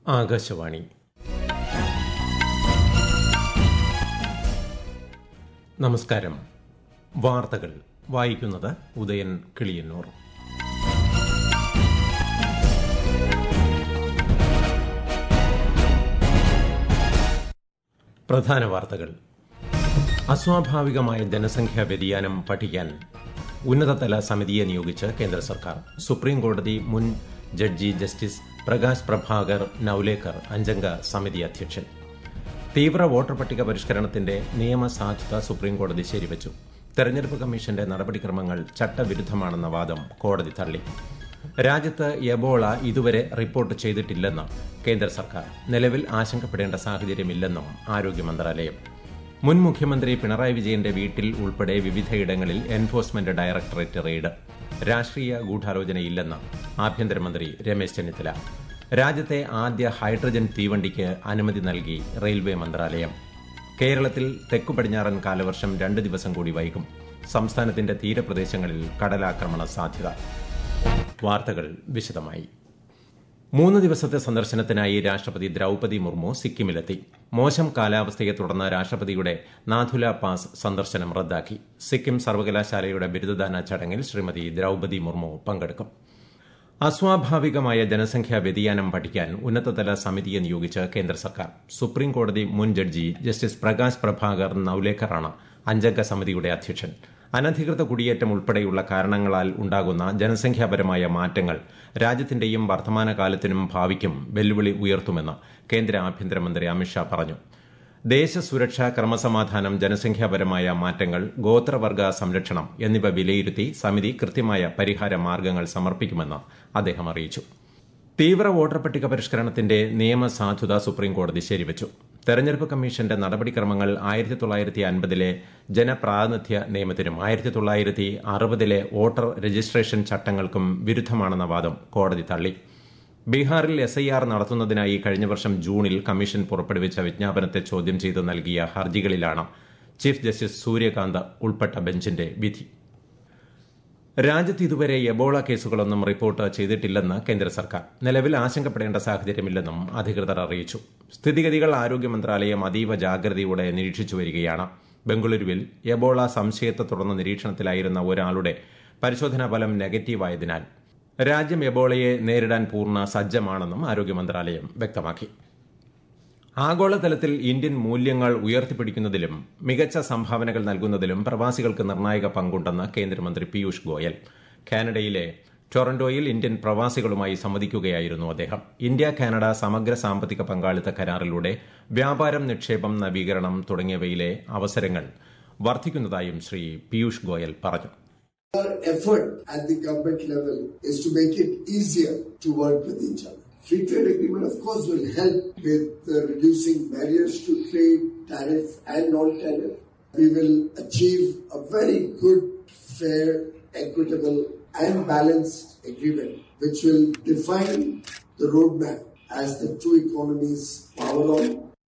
ആകാശവാണി നമസ്കാരം വാർത്തകൾ വായിക്കുന്നത് ഉദയൻ കിളിയന്നൂർ പ്രധാന വാർത്തകൾ അസ്വാഭാവികമായ ജനസംഖ്യാ വ്യതിയാനം പഠിക്കാൻ ഉന്നതതല സമിതിയെ നിയോഗിച്ച് കേന്ദ്ര സർക്കാർ സുപ്രീം കോടതി മുൻ ജഡ്ജി ജസ്റ്റിസ് പ്രകാശ് പ്രഭാകർ നൌലേക്കർ അഞ്ചംഗ സമിതി അധ്യക്ഷൻ തീവ്ര വോട്ടർ പട്ടിക പരിഷ്കരണത്തിന്റെ നിയമസാധുത സുപ്രീം കോടതി ശരിവച്ചു തെരഞ്ഞെടുപ്പ് കമ്മീഷന്റെ നടപടിക്രമങ്ങൾ ചട്ടവിരുദ്ധമാണെന്ന വാദം കോടതി തള്ളി രാജ്യത്ത് എബോള ഇതുവരെ റിപ്പോർട്ട് ചെയ്തിട്ടില്ലെന്ന് കേന്ദ്ര സർക്കാർ നിലവിൽ ആശങ്കപ്പെടേണ്ട സാഹചര്യമില്ലെന്നും ആരോഗ്യ മന്ത്രാലയം മുൻ മുഖ്യമന്ത്രി പിണറായി വിജയന്റെ വീട്ടിൽ ഉൾപ്പെടെ വിവിധയിടങ്ങളിൽ എൻഫോഴ്സ്മെന്റ് ഡയറക്ടറേറ്റ് റെയ്ഡ് രാഷ്ട്രീയ ഗൂഢാലോചനയില്ലെന്ന് ആഭ്യന്തരമന്ത്രി രമേശ് ചെന്നിത്തല രാജ്യത്തെ ആദ്യ ഹൈഡ്രജൻ തീവണ്ടിക്ക് അനുമതി നൽകി റെയിൽവേ മന്ത്രാലയം കേരളത്തിൽ തെക്കു പടിഞ്ഞാറൻ കാലവർഷം രണ്ട് ദിവസം കൂടി വൈകും സംസ്ഥാനത്തിന്റെ തീരപ്രദേശങ്ങളിൽ കടലാക്രമണ സാധ്യത വാർത്തകൾ വിശദമായി മൂന്ന് ദിവസത്തെ സന്ദർശനത്തിനായി രാഷ്ട്രപതി ദ്രൌപതി മുർമു സിക്കിമിലെത്തി മോശം കാലാവസ്ഥയെ തുടർന്ന് രാഷ്ട്രപതിയുടെ നാഥുല പാസ് സന്ദർശനം റദ്ദാക്കി സിക്കിം സർവകലാശാലയുടെ ബിരുദദാന ചടങ്ങിൽ ശ്രീമതി ദ്രൌപതി മുർമു പങ്കെടുക്കും അസ്വാഭാവികമായ ജനസംഖ്യാ വ്യതിയാനം പഠിക്കാൻ ഉന്നതതല സമിതിയെ നിയോഗിച്ച് കേന്ദ്ര സർക്കാർ സുപ്രീം കോടതി മുൻ ജഡ്ജി ജസ്റ്റിസ് പ്രകാശ് പ്രഭാകർ നൌലേക്കറാണ് അഞ്ചംഗ സമിതിയുടെ അധ്യക്ഷൻ അനധികൃത കുടിയേറ്റം ഉൾപ്പെടെയുള്ള കാരണങ്ങളാൽ ഉണ്ടാകുന്ന ജനസംഖ്യാപരമായ മാറ്റങ്ങൾ രാജ്യത്തിന്റെയും വർത്തമാനകാലത്തിനും ഭാവിക്കും വെല്ലുവിളി ഉയർത്തുമെന്ന് കേന്ദ്ര ആഭ്യന്തരമന്ത്രി അമിത്ഷാ പറഞ്ഞു ദേശസുരക്ഷ ക്രമസമാധാനം ജനസംഖ്യാപരമായ മാറ്റങ്ങൾ ഗോത്രവർഗ സംരക്ഷണം എന്നിവ വിലയിരുത്തി സമിതി കൃത്യമായ പരിഹാര മാർഗങ്ങൾ സമർപ്പിക്കുമെന്ന് അദ്ദേഹം അറിയിച്ചു തീവ്ര വോട്ടർ പട്ടിക പരിഷ്കരണത്തിന്റെ നിയമസാധുത സുപ്രീംകോടതി ശരിവച്ചു തെരഞ്ഞെടുപ്പ് കമ്മീഷന്റെ നടപടിക്രമങ്ങൾ ആയിരത്തി തൊള്ളായിരത്തി അൻപതിലെ ജനപ്രാതിനിധ്യ നിയമത്തിനും ആയിരത്തി തൊള്ളായിരത്തി അറുപതിലെ വോട്ടർ രജിസ്ട്രേഷൻ ചട്ടങ്ങൾക്കും വിരുദ്ധമാണെന്ന വാദം കോടതി തള്ളി ബീഹാറിൽ എസ് ഐ ആർ നടത്തുന്നതിനായി കഴിഞ്ഞ വർഷം ജൂണിൽ കമ്മീഷൻ പുറപ്പെടുവിച്ച വിജ്ഞാപനത്തെ ചോദ്യം ചെയ്ത് നൽകിയ ഹർജികളിലാണ് ചീഫ് ജസ്റ്റിസ് സൂര്യകാന്ത് ഉൾപ്പെട്ട ബെഞ്ചിന്റെ വിധി രാജ്യത്ത് ഇതുവരെ എബോള കേസുകളൊന്നും റിപ്പോർട്ട് ചെയ്തിട്ടില്ലെന്ന് കേന്ദ്ര സർക്കാർ നിലവിൽ ആശങ്കപ്പെടേണ്ട സാഹചര്യമില്ലെന്നും അധികൃതർ അറിയിച്ചു സ്ഥിതിഗതികൾ ആരോഗ്യ മന്ത്രാലയം അതീവ ജാഗ്രതയോടെ നിരീക്ഷിച്ചു വരികയാണ് ബംഗളൂരുവിൽ എബോള സംശയത്തെ തുടർന്ന് നിരീക്ഷണത്തിലായിരുന്ന ഒരാളുടെ പരിശോധനാ ഫലം നെഗറ്റീവായതിനാൽ രാജ്യം എബോളയെ നേരിടാൻ പൂർണ്ണ സജ്ജമാണെന്നും ആരോഗ്യ മന്ത്രാലയം വ്യക്തമാക്കി ആഗോളതലത്തിൽ ഇന്ത്യൻ മൂല്യങ്ങൾ ഉയർത്തിപ്പിടിക്കുന്നതിലും മികച്ച സംഭാവനകൾ നൽകുന്നതിലും പ്രവാസികൾക്ക് നിർണായക പങ്കുണ്ടെന്ന് കേന്ദ്രമന്ത്രി പീയൂഷ് ഗോയൽ കാനഡയിലെ ടൊറന്റോയിൽ ഇന്ത്യൻ പ്രവാസികളുമായി സംവദിക്കുകയായിരുന്നു അദ്ദേഹം ഇന്ത്യ കാനഡ സമഗ്ര സാമ്പത്തിക പങ്കാളിത്ത കരാറിലൂടെ വ്യാപാരം നിക്ഷേപം നവീകരണം തുടങ്ങിയവയിലെ അവസരങ്ങൾ വർദ്ധിക്കുന്നതായും ശ്രീ പീയൂഷ് ഗോയൽ പറഞ്ഞു Our effort at the government level is to make it easier to work with each other. Free trade agreement, of course, will help with uh, reducing barriers to trade, tariff and non-tariff. We will achieve a very good, fair, equitable and balanced agreement which will define the roadmap as the two economies power on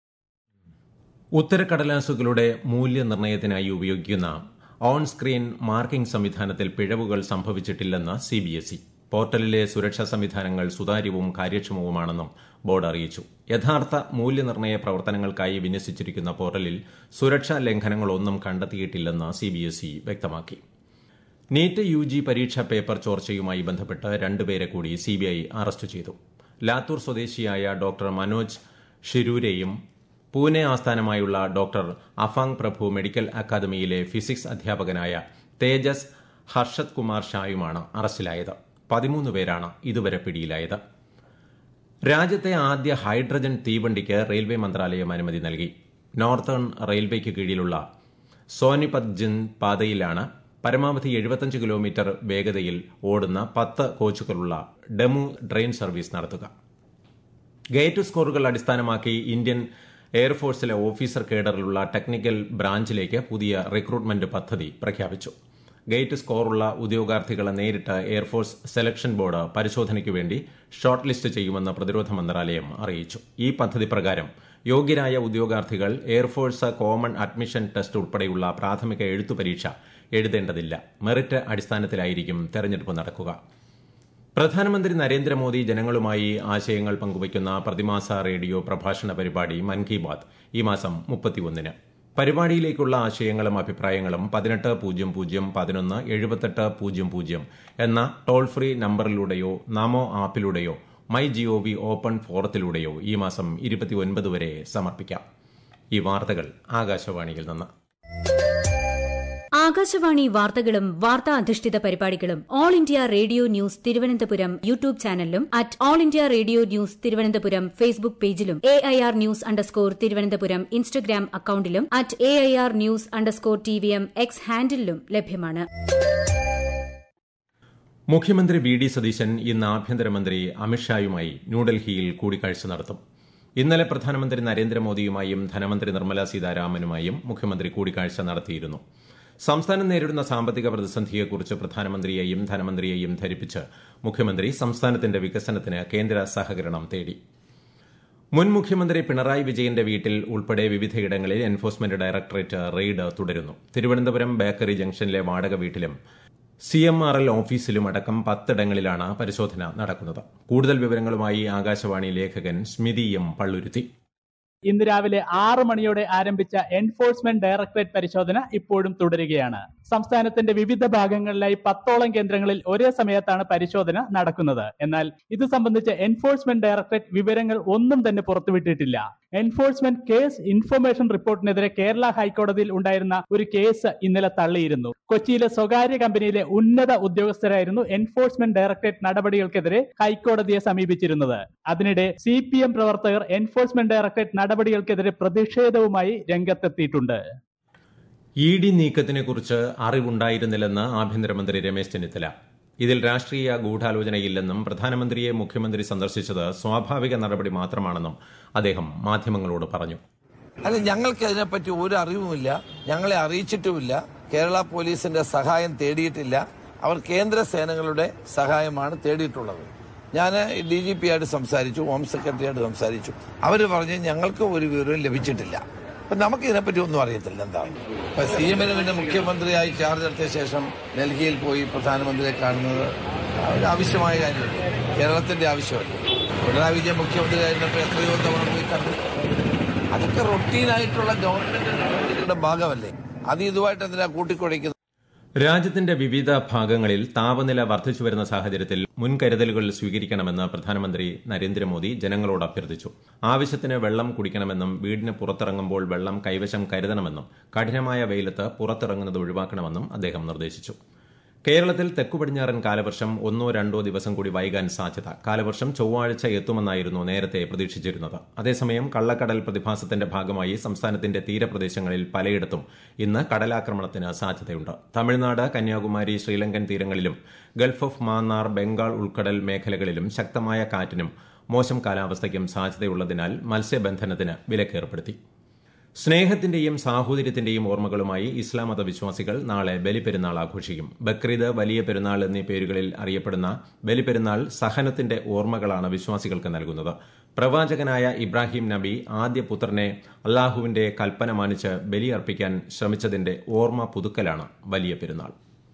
ഉത്തരക്കടലാസുകളുടെ മൂല്യനിർണ്ണയത്തിനായി ഉപയോഗിക്കുന്ന on screen marking സംവിധാനത്തിൽ പിഴവുകൾ സംഭവിച്ചിട്ടില്ലെന്ന് CBSE പോർട്ടലിലെ സുരക്ഷാ സംവിധാനങ്ങൾ സുതാര്യവും കാര്യക്ഷമവുമാണെന്നും board അറിയിച്ചു യഥാർത്ഥ മൂല്യനിർണ്ണയ പ്രവർത്തനങ്ങൾക്കായി വിന്യസിച്ചിരിക്കുന്ന പോർട്ടലിൽ സുരക്ഷാ ലംഘനങ്ങളൊന്നും കണ്ടെത്തിയിട്ടില്ലെന്ന് സിബിഎസ്ഇ വ്യക്തമാക്കി നീറ്റ് യു ജി പരീക്ഷാ പേപ്പർ ചോർച്ചയുമായി ബന്ധപ്പെട്ട് രണ്ടുപേരെ കൂടി സിബിഐ അറസ്റ്റ് ചെയ്തു ലാത്തൂർ സ്വദേശിയായ ഡോക്ടർ മനോജ് ഷിരൂരെയും പൂനെ ആസ്ഥാനമായുള്ള ഡോക്ടർ അഫാങ് പ്രഭു മെഡിക്കൽ അക്കാദമിയിലെ ഫിസിക്സ് അധ്യാപകനായ തേജസ് ഹർഷത് കുമാർ ഷായുമാണ് അറസ്റ്റിലായത് പതിമൂന്ന് പേരാണ് ഇതുവരെ പിടിയിലായത് രാജ്യത്തെ ആദ്യ ഹൈഡ്രജൻ തീവണ്ടിക്ക് റെയിൽവേ മന്ത്രാലയം അനുമതി നൽകി നോർത്തേൺ റെയിൽവേക്ക് കീഴിലുള്ള സോനിപത് ജിൻ പാതയിലാണ് പരമാവധി എഴുപത്തഞ്ച് കിലോമീറ്റർ വേഗതയിൽ ഓടുന്ന പത്ത് കോച്ചുകളുള്ള ഡെമു ട്രെയിൻ സർവീസ് നടത്തുക ഗേറ്റ് സ്കോറുകൾ അടിസ്ഥാനമാക്കി ഇന്ത്യൻ എയർഫോഴ്സിലെ ഓഫീസർ കേഡറിലുള്ള ടെക്നിക്കൽ ബ്രാഞ്ചിലേക്ക് പുതിയ റിക്രൂട്ട്മെന്റ് പദ്ധതി പ്രഖ്യാപിച്ചു ഗേറ്റ് സ്കോറുള്ള ഉദ്യോഗാർത്ഥികളെ നേരിട്ട് എയർഫോഴ്സ് സെലക്ഷൻ ബോർഡ് പരിശോധനയ്ക്ക് വേണ്ടി ഷോർട്ട് ലിസ്റ്റ് ചെയ്യുമെന്ന് പ്രതിരോധ മന്ത്രാലയം അറിയിച്ചു ഈ പദ്ധതി പ്രകാരം യോഗ്യരായ ഉദ്യോഗാർത്ഥികൾ എയർഫോഴ്സ് കോമൺ അഡ്മിഷൻ ടെസ്റ്റ് ഉൾപ്പെടെയുള്ള പ്രാഥമിക എഴുത്തു പരീക്ഷ എഴുതേണ്ടതില്ല മെറിറ്റ് അടിസ്ഥാനത്തിലായിരിക്കും തെരഞ്ഞെടുപ്പ് നടക്കുക പ്രധാനമന്ത്രി നരേന്ദ്രമോദി ജനങ്ങളുമായി ആശയങ്ങൾ പങ്കുവയ്ക്കുന്ന പ്രതിമാസ റേഡിയോ പ്രഭാഷണ പരിപാടി മൻ കി ബാത് ഈ മാസം മുപ്പത്തിയൊന്നിന് പരിപാടിയിലേക്കുള്ള ആശയങ്ങളും അഭിപ്രായങ്ങളും പതിനെട്ട് പൂജ്യം പൂജ്യം പതിനൊന്ന് എഴുപത്തെട്ട് പൂജ്യം പൂജ്യം എന്ന ടോൾ ഫ്രീ നമ്പറിലൂടെയോ നമോ ആപ്പിലൂടെയോ മൈ ജിഒവി ഓപ്പൺ ഫോറത്തിലൂടെയോ ഈ മാസം ഇരുപത്തിയൊൻപത് വരെ സമർപ്പിക്കാം ഈ വാർത്തകൾ ആകാശവാണിയിൽ നിന്ന് ആകാശവാണി വാർത്തകളും വാർത്താ അധിഷ്ഠിത പരിപാടികളും all India radio news Thiruvananthapuram YouTube ചാനലിലും at all India radio news Thiruvananthapuram Facebook പേജിലും A I R news underscore Thiruvananthapuram Instagram അക്കൌണ്ടിലും at A I R news underscore T V M X ഹാൻഡിലും ലഭ്യമാണ് മുഖ്യമന്ത്രി വി ഡി സതീശൻ ഇന്ന് ആഭ്യന്തരമന്ത്രി അമിത്ഷായുമായി ന്യൂഡൽഹിയിൽ കൂടിക്കാഴ്ച നടത്തും ഇന്നലെ പ്രധാനമന്ത്രി നരേന്ദ്രമോദിയുമായും ധനമന്ത്രി നിർമ്മല സീതാരാമനുമായും മുഖ്യമന്ത്രി കൂടിക്കാഴ്ച നടത്തിയിരുന്നു സംസ്ഥാനം നേരിടുന്ന സാമ്പത്തിക പ്രതിസന്ധിയെക്കുറിച്ച് പ്രധാനമന്ത്രിയെയും ധനമന്ത്രിയെയും ധരിപ്പിച്ച് മുഖ്യമന്ത്രി സംസ്ഥാനത്തിന്റെ വികസനത്തിന് കേന്ദ്ര സഹകരണം തേടി മുൻ മുഖ്യമന്ത്രി പിണറായി വിജയന്റെ വീട്ടിൽ ഉൾപ്പെടെ വിവിധയിടങ്ങളിൽ എൻഫോഴ്സ്മെന്റ് ഡയറക്ടറേറ്റ് റെയ്ഡ് തുടരുന്നു തിരുവനന്തപുരം ബേക്കറി ജംഗ്ഷനിലെ വാടക വീട്ടിലും സി എം ആർ എൽ ഓഫീസിലും അടക്കം പത്തിടങ്ങളിലാണ് പരിശോധന നടക്കുന്നത് കൂടുതൽ വിവരങ്ങളുമായി ആകാശവാണി ലേഖകൻ സ്മിതി എം പള്ളുരുത്തി ഇന്ന് രാവിലെ ആറ് മണിയോടെ ആരംഭിച്ച എൻഫോഴ്സ്മെന്റ് ഡയറക്ടറേറ്റ് പരിശോധന ഇപ്പോഴും തുടരുകയാണ് സംസ്ഥാനത്തിന്റെ വിവിധ ഭാഗങ്ങളിലായി പത്തോളം കേന്ദ്രങ്ങളിൽ ഒരേ സമയത്താണ് പരിശോധന നടക്കുന്നത് എന്നാൽ ഇത് സംബന്ധിച്ച് എൻഫോഴ്സ്മെന്റ് ഡയറക്ടറേറ്റ് വിവരങ്ങൾ ഒന്നും തന്നെ പുറത്തുവിട്ടിട്ടില്ല എൻഫോഴ്സ്മെന്റ് കേസ് ഇൻഫർമേഷൻ റിപ്പോർട്ടിനെതിരെ കേരള ഹൈക്കോടതിയിൽ ഉണ്ടായിരുന്ന ഒരു കേസ് ഇന്നലെ തള്ളിയിരുന്നു കൊച്ചിയിലെ സ്വകാര്യ കമ്പനിയിലെ ഉന്നത ഉദ്യോഗസ്ഥരായിരുന്നു എൻഫോഴ്സ്മെന്റ് ഡയറക്ടറേറ്റ് നടപടികൾക്കെതിരെ ഹൈക്കോടതിയെ സമീപിച്ചിരുന്നത് അതിനിടെ സി പി എം പ്രവർത്തകർ എൻഫോഴ്സ്മെന്റ് ഡയറക്ടറേറ്റ് നടപടികൾക്കെതിരെ പ്രതിഷേധവുമായി രംഗത്തെത്തിയിട്ടുണ്ട് ഇ ഡി നീക്കത്തിനെക്കുറിച്ച് അറിവുണ്ടായിരുന്നില്ലെന്ന് ആഭ്യന്തരമന്ത്രി രമേശ് ചെന്നിത്തല ഇതിൽ രാഷ്ട്രീയ ഗൂഢാലോചനയില്ലെന്നും പ്രധാനമന്ത്രിയെ മുഖ്യമന്ത്രി സന്ദർശിച്ചത് സ്വാഭാവിക നടപടി മാത്രമാണെന്നും അദ്ദേഹം മാധ്യമങ്ങളോട് പറഞ്ഞു അല്ല ഞങ്ങൾക്ക് അതിനെപ്പറ്റി ഒരു അറിവുമില്ല ഞങ്ങളെ അറിയിച്ചിട്ടുമില്ല കേരള പോലീസിന്റെ സഹായം തേടിയിട്ടില്ല അവർ കേന്ദ്ര സേനകളുടെ സഹായമാണ് തേടിയിട്ടുള്ളത് ഞാൻ ഡി ജി പി ആയിട്ട് സംസാരിച്ചു ഹോം സെക്രട്ടറിയായിട്ട് സംസാരിച്ചു അവർ പറഞ്ഞ് ഞങ്ങൾക്ക് ഒരു വിവരവും ലഭിച്ചിട്ടില്ല അപ്പൊ നമുക്ക് ഇതിനെപ്പറ്റി ഒന്നും അറിയത്തില്ല എന്താണ് ഇപ്പൊ സി എമ്മിന് പിന്നെ മുഖ്യമന്ത്രിയായി ചാർജ് എടുത്ത ശേഷം ഡൽഹിയിൽ പോയി പ്രധാനമന്ത്രിയെ കാണുന്നത് ഒരു ആവശ്യമായ കാര്യമല്ല കേരളത്തിന്റെ ആവശ്യമല്ല പിണറായി വിജയൻ മുഖ്യമന്ത്രി ആയിരുന്നപ്പോൾ എത്രയോ തവണ പോയി കണ്ടു അതൊക്കെ റൊട്ടീനായിട്ടുള്ള ഗവൺമെന്റിന്റെ ഭാഗമല്ലേ അത് ഇതുമായിട്ട് എന്തിനാ കൂട്ടിക്കുഴയ്ക്കുന്നത് രാജ്യത്തിന്റെ വിവിധ ഭാഗങ്ങളിൽ താപനില വർദ്ധിച്ചു വരുന്ന സാഹചര്യത്തിൽ മുൻകരുതലുകൾ സ്വീകരിക്കണമെന്ന് പ്രധാനമന്ത്രി നരേന്ദ്രമോദി ജനങ്ങളോട് അഭ്യർത്ഥിച്ചു ആവശ്യത്തിന് വെള്ളം കുടിക്കണമെന്നും വീടിന് പുറത്തിറങ്ങുമ്പോൾ വെള്ളം കൈവശം കരുതണമെന്നും കഠിനമായ വെയിലത്ത് പുറത്തിറങ്ങുന്നത് ഒഴിവാക്കണമെന്നും അദ്ദേഹം നിർദ്ദേശിച്ചു കേരളത്തിൽ തെക്കുപടിഞ്ഞാറൻ കാലവർഷം ഒന്നോ രണ്ടോ ദിവസം കൂടി വൈകാൻ സാധ്യത കാലവർഷം ചൊവ്വാഴ്ച എത്തുമെന്നായിരുന്നു നേരത്തെ പ്രതീക്ഷിച്ചിരുന്നത് അതേസമയം കള്ളക്കടൽ പ്രതിഭാസത്തിന്റെ ഭാഗമായി സംസ്ഥാനത്തിന്റെ തീരപ്രദേശങ്ങളിൽ പലയിടത്തും ഇന്ന് കടലാക്രമണത്തിന് സാധ്യതയുണ്ട് തമിഴ്നാട് കന്യാകുമാരി ശ്രീലങ്കൻ തീരങ്ങളിലും ഗൾഫ് ഓഫ് മാന്നാർ ബംഗാൾ ഉൾക്കടൽ മേഖലകളിലും ശക്തമായ കാറ്റിനും മോശം കാലാവസ്ഥയ്ക്കും സാധ്യതയുള്ളതിനാൽ മത്സ്യബന്ധനത്തിന് വിലക്കേർപ്പെടുത്തി സ്നേഹത്തിന്റെയും സാഹോദര്യത്തിന്റെയും ഓർമ്മകളുമായി ഇസ്ലാം മത വിശ്വാസികൾ നാളെ ബലിപെരുന്നാൾ ആഘോഷിക്കും ബക്രീദ് വലിയ പെരുന്നാൾ എന്നീ പേരുകളിൽ അറിയപ്പെടുന്ന ബലിപെരുന്നാൾ സഹനത്തിന്റെ ഓർമ്മകളാണ് വിശ്വാസികൾക്ക് നൽകുന്നത് പ്രവാചകനായ ഇബ്രാഹിം നബി ആദ്യ പുത്രനെ അള്ളാഹുവിന്റെ കൽപ്പന മാനിച്ച് ബലിയർപ്പിക്കാൻ ശ്രമിച്ചതിന്റെ ഓർമ്മ പുതുക്കലാണ് വലിയ പെരുന്നാൾ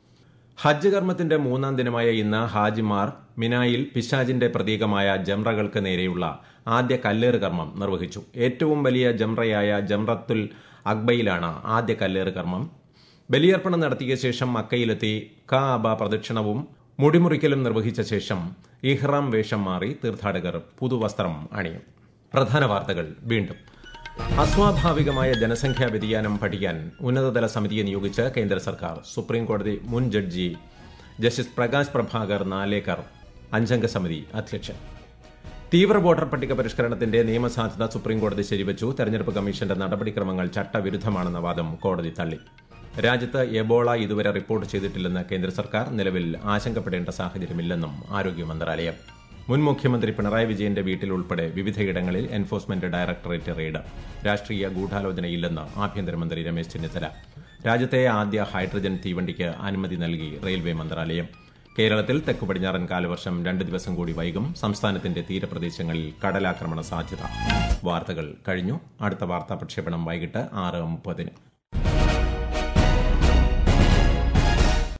ഹജ്ജ് കർമ്മത്തിന്റെ മൂന്നാം ദിനമായ ഇന്ന് ഹാജിമാർ മിനായിൽ പിശാജിന്റെ പ്രതീകമായ ജംറകൾക്ക് നേരെയുള്ള ആദ്യ കല്ലേറ് കർമ്മം നിർവഹിച്ചു ഏറ്റവും വലിയ ജംറയായ ജംറത്തുൽ അക്ബയിലാണ് ആദ്യ കല്ലേറ് കർമ്മം ബലിയർപ്പണം നടത്തിയ ശേഷം മക്കയിലെത്തി കാബ പ്രദക്ഷിണവും മുടിമുറിക്കലും നിർവഹിച്ച ശേഷം ഇഹ്റാം വേഷം മാറി തീർത്ഥാടകർ പുതുവസ്ത്രം അണിയും പ്രധാന വാർത്തകൾ വീണ്ടും അസ്വാഭാവികമായ ജനസംഖ്യാ വ്യതിയാനം പഠിക്കാൻ ഉന്നതതല സമിതിയെ നിയോഗിച്ച് കേന്ദ്ര സർക്കാർ സുപ്രീംകോടതി മുൻ ജഡ്ജി ജസ്റ്റിസ് പ്രകാശ് പ്രഭാകർ നാലേക്കർ അഞ്ചംഗ സമിതി അധ്യക്ഷൻ തീവ്ര വോട്ടർ പട്ടിക പരിഷ്കരണത്തിന്റെ നിയമസാധ്യത സുപ്രീംകോടതി ശരിവച്ചു തെരഞ്ഞെടുപ്പ് കമ്മീഷന്റെ നടപടിക്രമങ്ങൾ ചട്ടവിരുദ്ധമാണെന്ന വാദം കോടതി തള്ളി രാജ്യത്ത് എബോള ഇതുവരെ റിപ്പോർട്ട് ചെയ്തിട്ടില്ലെന്ന് കേന്ദ്ര സർക്കാർ നിലവിൽ ആശങ്കപ്പെടേണ്ട സാഹചര്യമില്ലെന്നും ആരോഗ്യ മന്ത്രാലയം മുൻ മുഖ്യമന്ത്രി പിണറായി വിജയന്റെ വീട്ടിൽ ഉൾപ്പെടെ വിവിധയിടങ്ങളിൽ എൻഫോഴ്സ്മെന്റ് ഡയറക്ടറേറ്റ് റെയ്ഡ് രാഷ്ട്രീയ ഗൂഢാലോചനയില്ലെന്ന് ആഭ്യന്തരമന്ത്രി രമേശ് ചെന്നിത്തല രാജ്യത്തെ ആദ്യ ഹൈഡ്രജൻ തീവണ്ടിക്ക് അനുമതി നൽകി റെയിൽവേ മന്ത്രാലയം കേരളത്തിൽ തെക്കു പടിഞ്ഞാറൻ കാലവർഷം രണ്ട് ദിവസം കൂടി വൈകും സംസ്ഥാനത്തിന്റെ തീരപ്രദേശങ്ങളിൽ കടലാക്രമണ സാധ്യത വാർത്തകൾ കഴിഞ്ഞു അടുത്ത വാർത്താ പ്രക്ഷേപണം വൈകിട്ട് ആറ് മുപ്പതിന്